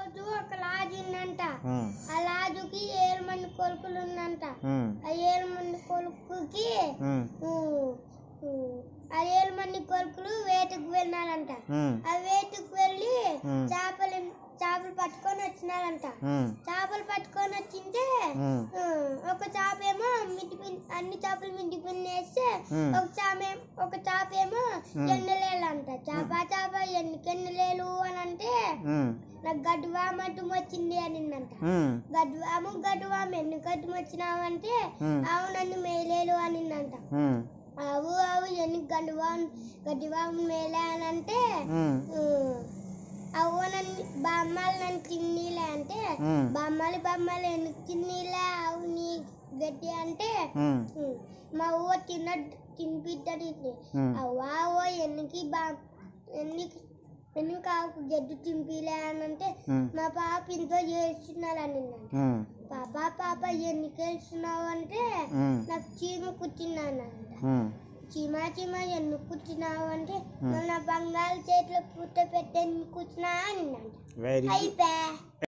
రోజు ఒక లాజు ఉందంట ఉమ్, ఆ లాజుకి ఏడు మంది కొడుకులు ఉందంట ఉమ్, ఆ ఏడు మంది కొడుకుకి ఉమ్, ఊ, ఊ, ఆ ఏడు మంది కొడుకులు వేటకు వెళ్ళినారంట ఉమ్, ఆ వేటకు వెళ్ళి ఉమ్. చేపలు చేపలు పట్టుకొని వచ్చినారంట ఉమ్, చేపలు పట్టుకొని వచ్చింటే ఉమ్, ఆ, ఒక చేప ఏమో మిద్ది పిన్- అన్ని చేపలు మిద్ది పిన్నేస్తే ఉమ్. ఒక చేప ఏం- ఒక చేప ఏమో ఎన్నెలేలు అంట చేప చేప ఎన్ని ఎన్నెలేలు అని అంటే ఉమ్, నాకు గడ్డువామ అడ్డం వచ్చింది అనిందంట ఉమ్, గడ్డువాము గడ్డువాము ఎందుకు అడ్డం వచ్చినావంటే ఉమ్. ఆవు నన్ను మేలేలు అనిందంట ఉమ్, ఆవు ఆవు ఎందుకు గడ్డువాము గడ్డువాము మేలే అని అంటే ఉమ్, అవ్వ నన్ను బామ్మలు నన్ను తిన్నీలే అంటే ఉమ్, బొమ్మలు బొమ్మలు ఎందుకు తిన్నీలే అవు నీ గడ్డి అంటే ఉమ్, "ఉమ్, మా ఊవ తిన్న తినిపిద్దని ఉమ్. అవ్వ అవ్వ ఎన్నికి బా ఎందుకు ఎందుకు ఆవుకు గడ్డి తినిపిలే అని అంటే ఉమ్, మా పాప ఇంతో చేస్తున్నాడు అని ఉమ్, పాప పాప ఎందుకు వేస్తున్నావు అంటే ఉమ్, నాకు చీమ కుట్టినానంట ఉమ్. చీమ చీమ ఎందుకు కుట్టినావు అంటే Hmm. మన బంగాళ చేతిలో పుట్ట పెట్టే కూర్చున్నా అని వెరీ గుడ్ అయిపోయా